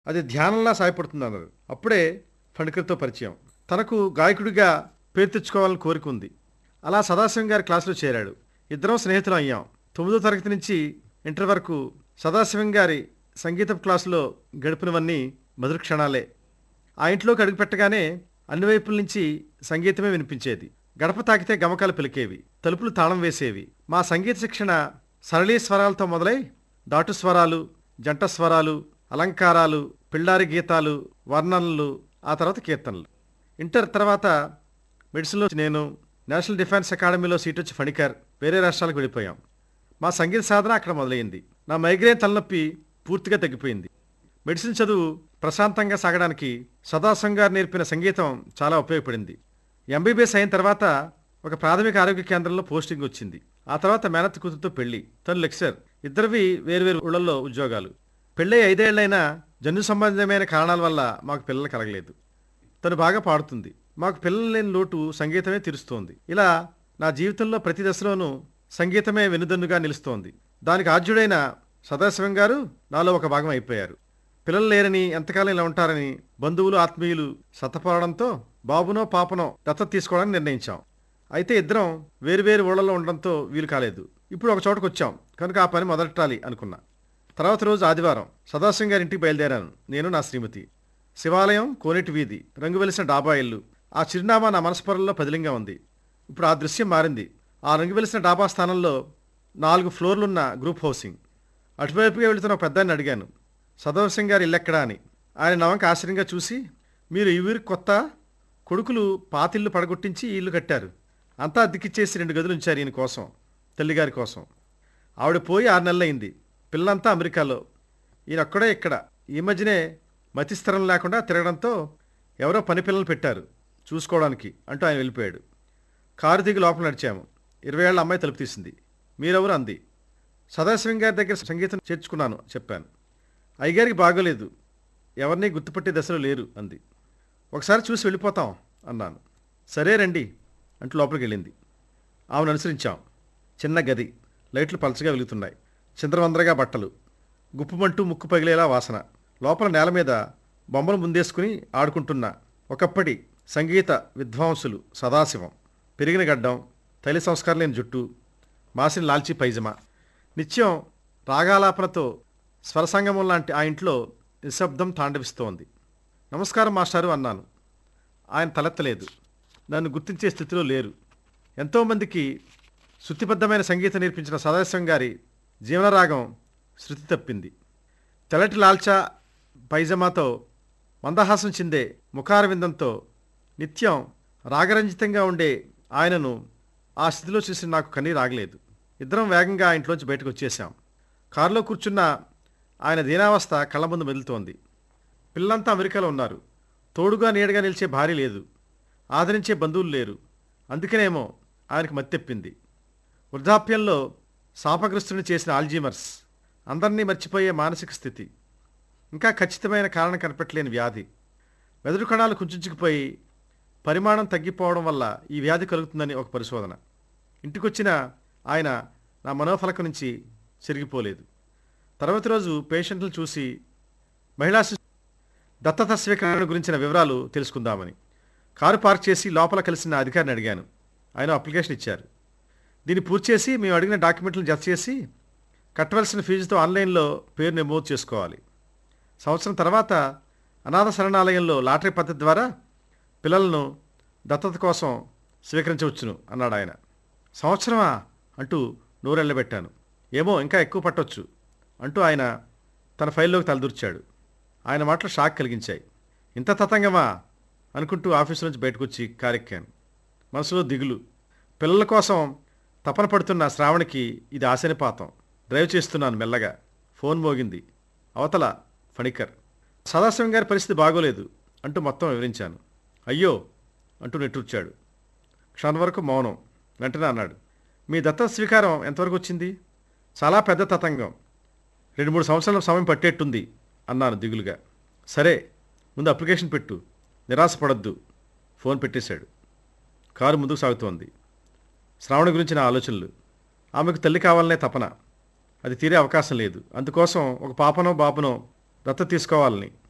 అది ధ్యానంలా సాయపడుతుంది అన్నారు అప్పుడే ఫణికర్తో పరిచయం తనకు గాయకుడిగా పేరు తెచ్చుకోవాలని కోరిక ఉంది అలా సదాశివం గారి క్లాసులో చేరాడు ఇద్దరం స్నేహితులం అయ్యాం తొమ్మిదో తరగతి నుంచి ఇంటర్ వరకు సదాశివం గారి సంగీత క్లాసులో గడిపినవన్నీ మధుర క్షణాలే ఆ ఇంట్లోకి అడుగుపెట్టగానే అన్ని వైపుల నుంచి సంగీతమే వినిపించేది గడప తాకితే గమకాలు పిలికేవి తలుపులు తాళం వేసేవి మా సంగీత శిక్షణ సరళీ స్వరాలతో మొదలై దాటు స్వరాలు జంట స్వరాలు అలంకారాలు పిల్లారి గీతాలు వర్ణనలు ఆ తర్వాత కీర్తనలు ఇంటర్ తర్వాత మెడిసిన్లో నేను నేషనల్ డిఫెన్స్ అకాడమీలో సీట్ వచ్చి ఫణికర్ వేరే రాష్ట్రాలకు వెళ్ళిపోయాం మా సంగీత సాధన అక్కడ మొదలైంది నా మైగ్రేన్ తలనొప్పి పూర్తిగా తగ్గిపోయింది మెడిసిన్ చదువు ప్రశాంతంగా సాగడానికి సదాశం గారు నేర్పిన సంగీతం చాలా ఉపయోగపడింది ఎంబీబీఎస్ అయిన తర్వాత ఒక ప్రాథమిక ఆరోగ్య కేంద్రంలో పోస్టింగ్ వచ్చింది ఆ తర్వాత మేనత్ కూతురుతో పెళ్లి తను లెక్చర్ ఇద్దరివి వేరువేరు ఊళ్ళల్లో ఉద్యోగాలు పెళ్ళై ఐదేళ్లైనా జన్యు సంబంధమైన కారణాల వల్ల మాకు పిల్లలు కలగలేదు తను బాగా పాడుతుంది మాకు పిల్లలు లేని లోటు సంగీతమే తీరుస్తోంది ఇలా నా జీవితంలో ప్రతి దశలోనూ సంగీతమే వెనుదన్నుగా నిలుస్తోంది దానికి ఆద్యుడైన సదాశివం గారు నాలో ఒక భాగం అయిపోయారు పిల్లలు లేరని ఎంతకాలం ఇలా ఉంటారని బంధువులు ఆత్మీయులు సతపడడంతో బాబునో పాపనో దత్తత తీసుకోవడానికి నిర్ణయించాం అయితే ఇద్దరం వేరువేరు ఊళ్ళలో ఉండడంతో వీలు కాలేదు ఇప్పుడు ఒక చోటకు వచ్చాం కనుక ఆ పని మొదలెట్టాలి అనుకున్నా తర్వాత రోజు ఆదివారం సదాశివం గారి ఇంటికి బయలుదేరాను నేను నా శ్రీమతి శివాలయం కోనేటి వీధి రంగు వెలిసిన డాబా ఇల్లు ఆ చిరునామా నా మనస్పరంలో పదిలంగా ఉంది ఇప్పుడు ఆ దృశ్యం మారింది ఆ రంగు వెలిసిన డాబా స్థానంలో నాలుగు ఫ్లోర్లున్న గ్రూప్ హౌసింగ్ అటువైపుగా వెళుతున్న ఒక పెద్దాన్ని అడిగాను సదాశివం గారి ఇల్లు ఎక్కడా అని ఆయన నవంక ఆశ్చర్యంగా చూసి మీరు ఈ ఊరికి కొత్త కొడుకులు పాతిల్లు పడగొట్టించి ఈ ఇల్లు కట్టారు అంతా అద్దెకిచ్చేసి రెండు గదులు ఉంచారు ఈయన కోసం తల్లిగారి కోసం ఆవిడ పోయి ఆరు నెలలైంది పిల్లంతా అమెరికాలో ఈయన ఒక్కడే ఇక్కడ ఈ మధ్యనే మతిస్థిరం లేకుండా తిరగడంతో ఎవరో పని పిల్లలు పెట్టారు చూసుకోవడానికి అంటూ ఆయన వెళ్ళిపోయాడు కారు దిగి లోపల నడిచాము ఇరవై ఏళ్ళ అమ్మాయి తలుపు తీసింది మీరెవరు అంది సదాశివం గారి దగ్గర సంగీతం చేర్చుకున్నాను చెప్పాను అయ్యగారికి బాగోలేదు ఎవరిని గుర్తుపట్టే దశలో లేరు అంది ఒకసారి చూసి వెళ్ళిపోతాం అన్నాను సరే రండి అంటూ లోపలికి వెళ్ళింది ఆమెను అనుసరించాం చిన్న గది లైట్లు పలచగా వెలుగుతున్నాయి చింద్రవందరగా బట్టలు గుప్పుమంటూ ముక్కు పగిలేలా వాసన లోపల నేల మీద బొమ్మలు ముందేసుకుని ఆడుకుంటున్న ఒకప్పటి సంగీత విద్వాంసులు సదాశివం పెరిగిన గడ్డం తల్లి సంస్కారం లేని జుట్టు మాసిన లాల్చీ పైజమా నిత్యం రాగాలాపనతో స్వరసంగమం లాంటి ఆ ఇంట్లో నిశ్శబ్దం తాండవిస్తోంది నమస్కారం మాస్టారు అన్నాను ఆయన తలెత్తలేదు నన్ను గుర్తించే స్థితిలో లేరు ఎంతోమందికి శృతిబద్ధమైన సంగీతం నేర్పించిన సదాశివం గారి జీవనరాగం శృతి తప్పింది తెల్లటి లాల్చా పైజమాతో మందహాసం చిందే ముఖారవిందంతో నిత్యం రాగరంజితంగా ఉండే ఆయనను ఆ స్థితిలో చూసి నాకు కన్నీరు ఆగలేదు ఇద్దరం వేగంగా ఆ ఇంట్లోంచి బయటకు వచ్చేసాం కారులో కూర్చున్న ఆయన దీనావస్థ కళ్ళ ముందు మెదులుతోంది పిల్లంతా అమెరికాలో ఉన్నారు తోడుగా నీడగా నిలిచే భార్య లేదు ఆదరించే బంధువులు లేరు అందుకనేమో ఆయనకు మత్తెప్పింది వృద్ధాప్యంలో శాపగ్రస్తుని చేసిన ఆల్జీమర్స్ అందరినీ మర్చిపోయే మానసిక స్థితి ఇంకా ఖచ్చితమైన కారణం కనిపెట్టలేని వ్యాధి మెదడు కణాలు కుంచుకుపోయి పరిమాణం తగ్గిపోవడం వల్ల ఈ వ్యాధి కలుగుతుందని ఒక పరిశోధన ఇంటికొచ్చిన ఆయన నా మనోఫలక నుంచి చెరిగిపోలేదు తర్వాత రోజు పేషెంట్లు చూసి మహిళా శిశు దత్తత స్వీకరణ గురించిన వివరాలు తెలుసుకుందామని కారు పార్క్ చేసి లోపల కలిసిన అధికారిని అడిగాను ఆయన అప్లికేషన్ ఇచ్చారు దీన్ని పూర్తి చేసి మేము అడిగిన డాక్యుమెంట్లను జత చేసి కట్టవలసిన ఫీజుతో ఆన్లైన్లో పేరు నమోదు చేసుకోవాలి సంవత్సరం తర్వాత అనాథ శరణాలయంలో లాటరీ పద్ధతి ద్వారా పిల్లలను దత్తత కోసం స్వీకరించవచ్చును అన్నాడు ఆయన సంవత్సరమా అంటూ నోరెళ్ళబెట్టాను ఏమో ఇంకా ఎక్కువ పట్టొచ్చు అంటూ ఆయన తన ఫైల్లోకి తలదూర్చాడు ఆయన మాటలు షాక్ కలిగించాయి ఇంత తతంగమా అనుకుంటూ ఆఫీసు నుంచి బయటకు వచ్చి కారెక్కాను మనసులో దిగులు పిల్లల కోసం తపన పడుతున్న శ్రావణికి ఇది ఆశనిపాతం డ్రైవ్ చేస్తున్నాను మెల్లగా ఫోన్ మోగింది అవతల ఫణికర్ సదాశివం గారి పరిస్థితి బాగోలేదు అంటూ మొత్తం వివరించాను అయ్యో అంటూ నెట్టూర్చాడు క్షణం వరకు మౌనం వెంటనే అన్నాడు మీ దత్త స్వీకారం ఎంతవరకు వచ్చింది చాలా పెద్ద తతంగం రెండు మూడు సంవత్సరాల సమయం పట్టేట్టుంది అన్నాను దిగులుగా సరే ముందు అప్లికేషన్ పెట్టు నిరాశపడద్దు ఫోన్ పెట్టేశాడు కారు ముందుకు సాగుతోంది శ్రావణ గురించి నా ఆలోచనలు ఆమెకు తల్లి కావాలనే తపన అది తీరే అవకాశం లేదు అందుకోసం ఒక పాపనో బాపనో దత్త తీసుకోవాలని